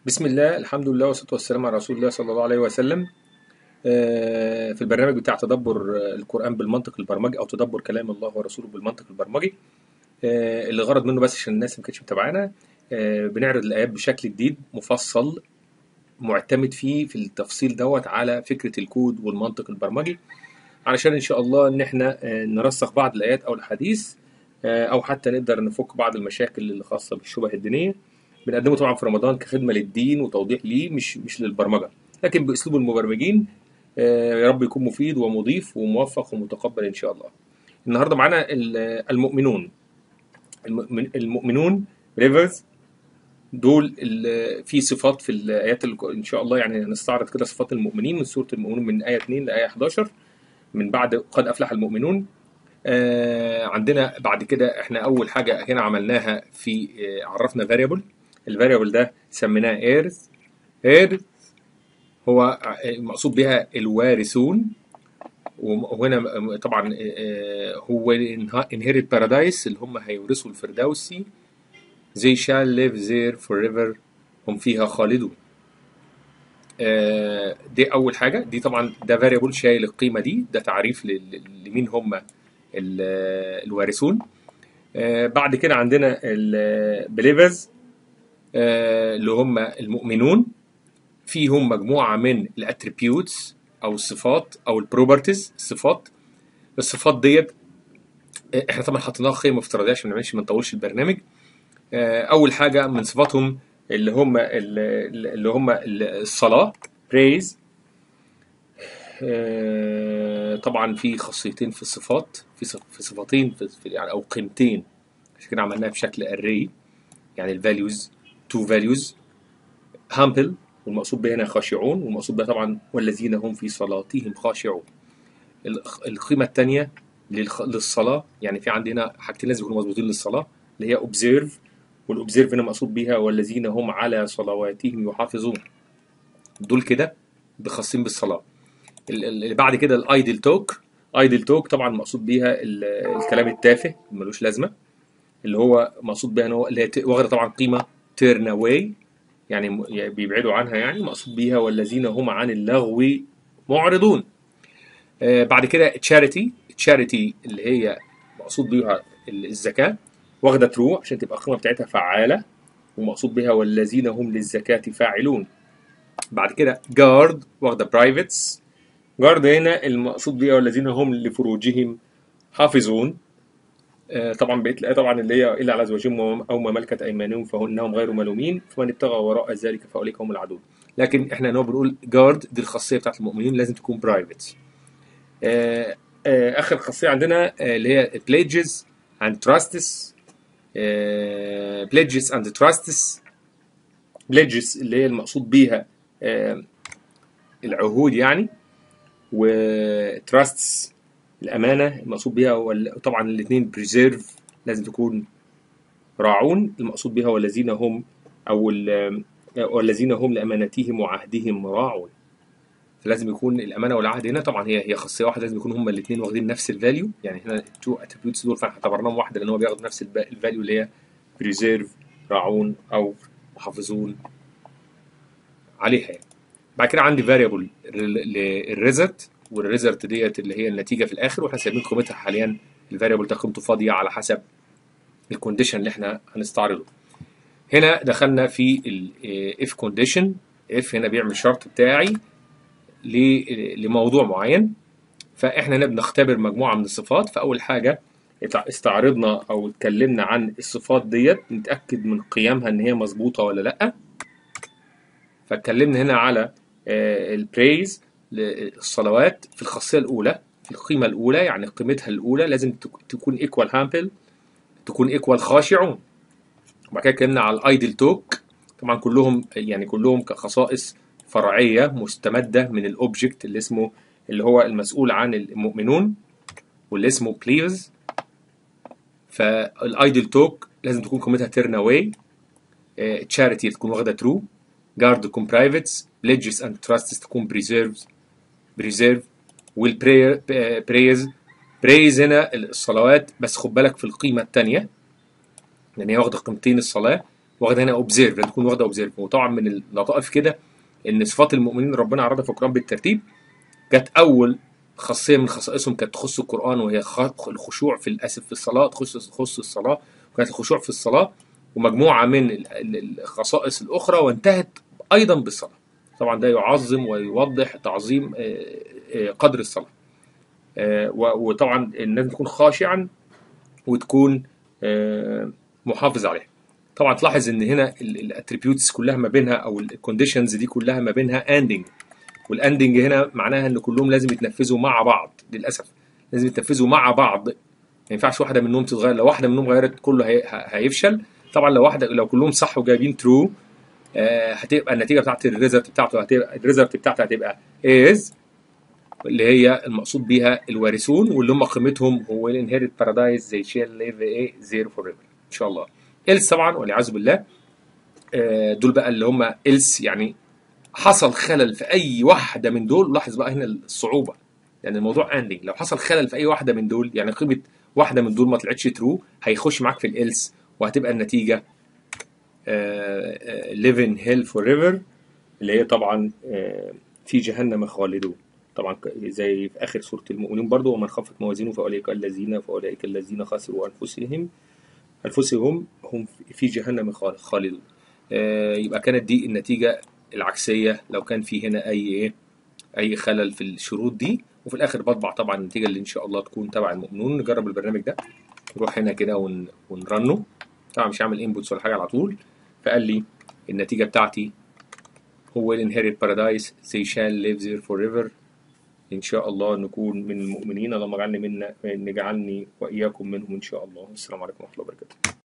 بسم الله الحمد لله والصلاة والسلام على رسول الله صلى الله عليه وسلم آه، في البرنامج بتاع تدبر آه، القرآن بالمنطق البرمجي أو تدبر كلام الله ورسوله بالمنطق البرمجي آه، اللي غرض منه بس عشان الناس اللي ما كانتش متابعانا آه، بنعرض الآيات بشكل جديد مفصل معتمد فيه في التفصيل دوت على فكرة الكود والمنطق البرمجي علشان إن شاء الله إن إحنا آه، نرسخ بعض الآيات أو الحديث آه، أو حتى نقدر نفك بعض المشاكل الخاصة بالشبه الدينية بنقدمه طبعا في رمضان كخدمه للدين وتوضيح ليه مش مش للبرمجه لكن باسلوب المبرمجين آه، يا رب يكون مفيد ومضيف وموفق ومتقبل ان شاء الله. النهارده معانا ال- المؤمنون المؤمن- المؤمنون ريفرز دول ال- في صفات في الايات اللي ان شاء الله يعني هنستعرض كده صفات المؤمنين من سوره المؤمنون من ايه 2 لايه 11 من بعد قد افلح المؤمنون آه عندنا بعد كده احنا اول حاجه هنا عملناها في آه عرفنا فاريبل الفاريبل ده سميناه ايرث ايرث هو المقصود بها الوارثون وهنا طبعا آه، هو انهيرت بارادايس اللي هم هيورثوا الفردوسي they shall live there forever هم فيها خالدون آه، دي اول حاجه دي طبعا ده فاريبل شايل القيمه دي ده تعريف لل- لمين هم ال- الوارثون آه، بعد كده عندنا البليفرز اللي هم المؤمنون فيهم مجموعه من الاتريبيوتس او الصفات او البروبرتيز الصفات الصفات ديت آه، احنا طبعا حطيناها قيمه افتراضيه عشان ما نعملش ما نطولش البرنامج آه، اول حاجه من صفاتهم اللي هم اللي هم الصلاه praise آه، طبعا في خاصيتين في الصفات في صف- في صفتين في في- يعني او قيمتين عشان كده عملناها بشكل array يعني الفاليوز تو فاليوز هامبل والمقصود بها هنا خاشعون والمقصود بها طبعا والذين هم في صلاتهم خاشعون الخ- القيمه الثانيه للصلاه يعني في عندنا حاجتين لازم يكونوا مظبوطين للصلاه اللي هي اوبزيرف والاوبزيرف هنا مقصود بها والذين هم على صلواتهم يحافظون دول كده خاصين بالصلاه ال- ال- اللي بعد كده الايدل توك ايدل توك طبعا مقصود بيها ال- الكلام التافه ملوش لازمه اللي هو مقصود بيها ان هو اللي هي ت- واخده طبعا قيمه تيرن اواي يعني م- يعني بيبعدوا عنها يعني مقصود بيها والذين هم عن اللغو معرضون آه بعد كده تشاريتي تشاريتي اللي هي مقصود بيها ال- الزكاه واخده ترو عشان تبقى القيمه بتاعتها فعاله ومقصود بها والذين هم للزكاه فاعلون بعد كده جارد واخده برايفتس جارد هنا المقصود بها والذين هم لفروجهم حافظون آه، طبعا بقيت الآية طبعا اللي هي إلا على أزواجهم وما- أو ما ملكت أيمانهم فإنهم غير ملومين فمن ابتغى وراء ذلك فأولئك هم العدو لكن إحنا هنا بنقول جارد دي الخاصية بتاعت المؤمنين لازم تكون برايفت آخر خاصية عندنا آه، اللي هي pledges and trusts آه، pledges and trusts pledges اللي هي المقصود بيها آه، العهود يعني وتراستس الامانه المقصود بها وال- طبعا الاثنين بريزيرف لازم تكون راعون المقصود بها والذين هم او ال- والذين هم لامانتهم وعهدهم راعون فلازم يكون الامانه والعهد هنا طبعا هي هي خاصيه واحده لازم يكونوا هم الاثنين واخدين نفس الفاليو يعني هنا التو اتريبيوتس دول فاحنا اعتبرناهم واحده لان هو بياخد نفس الفاليو اللي هي بريزيرف راعون او محافظون عليها يعني. بعد كده عندي فاريبل للريزلت والريزلت ديت اللي هي النتيجه في الاخر واحنا سايبين قيمتها حاليا الفاريبل ده قيمته فاضيه على حسب الكونديشن اللي احنا هنستعرضه هنا دخلنا في الاف كونديشن اف هنا بيعمل شرط بتاعي ل- لموضوع معين فاحنا هنا بنختبر مجموعه من الصفات فاول حاجه اتع- استعرضنا او اتكلمنا عن الصفات ديت نتاكد من قيمها ان هي مظبوطه ولا لا فاتكلمنا هنا على البريز الصلوات في الخاصيه الاولى في القيمه الاولى يعني قيمتها الاولى لازم تك- تكون ايكوال هامبل تكون ايكوال خاشعون وبعد كده اتكلمنا على الايدل توك طبعا كلهم يعني كلهم كخصائص فرعيه مستمده من الاوبجكت اللي اسمه اللي هو المسؤول عن المؤمنون واللي اسمه بليز فالايدل توك لازم تكون قيمتها تيرن اواي تشاريتي تكون واخده ترو جارد تكون برايفتس بليدجز اند تراستس تكون بريزيرفز بريزيرف والبراير برايز برايز هنا الصلوات بس خد بالك في القيمه الثانيه لان هي واخده قيمتين الصلاه واخده هنا اوبزيرف لازم تكون واخده اوبزيرف وطبعا من اللطائف كده ان صفات المؤمنين ربنا عرضها في القران بالترتيب كانت اول خاصيه من خصائصهم كانت تخص القران وهي خ- الخشوع في الاسف في الصلاه تخص تخص الصلاه وكانت الخشوع في الصلاه ومجموعه من ال- ال- الخصائص الاخرى وانتهت ايضا بالصلاه طبعا ده يعظم ويوضح تعظيم آه، آه، قدر الصلاه آه، و- وطبعا الناس تكون خاشعا وتكون آه، محافظ عليها طبعا تلاحظ ان هنا الاتريبيوتس كلها ما بينها او الكونديشنز دي كلها ما بينها اندنج والاندنج هنا معناها ان كلهم لازم يتنفذوا مع بعض للاسف لازم يتنفذوا مع بعض ما ينفعش واحده منهم تتغير لو واحده منهم غيرت كله هي... ه- هيفشل طبعا لو واحده لو كلهم صح وجايبين ترو آه هتبقى النتيجه بتاعت الريزلت بتاعته هتبقى الريزلت بتاعته هتبقى از اللي هي المقصود بيها الوارثون واللي هم قيمتهم هو الانهيرت بارادايس زي شيل ليف ايه زيرو فور ان شاء الله إلس طبعا والعياذ بالله آه، دول بقى اللي هم إلس يعني حصل خلل في اي واحده من دول لاحظ بقى هنا الصعوبه يعني الموضوع اندنج لو حصل خلل في اي واحده من دول يعني قيمه واحده من دول ما طلعتش ترو هيخش معاك في الإلس وهتبقى النتيجه ليفن هيل فور ايفر اللي هي طبعا آه، في جهنم خالدون طبعا ك- زي في اخر سوره المؤمنين برضو ومن خفت موازينه فاولئك الذين فاولئك الذين خسروا انفسهم انفسهم هم في جهنم خال- خالدون آه، يبقى كانت دي النتيجه العكسيه لو كان في هنا اي ايه اي خلل في الشروط دي وفي الاخر بطبع طبعا النتيجه اللي ان شاء الله تكون تبع المؤمنون نجرب البرنامج ده نروح هنا كده ون... ونرنه طبعا مش هعمل انبوتس ولا حاجه على طول فقال لي النتيجه بتاعتي هو الانهيرت بارادايس they shall live there forever ان شاء الله نكون من المؤمنين اللهم اجعلني منا نجعلني واياكم منهم ان شاء الله السلام عليكم ورحمه الله وبركاته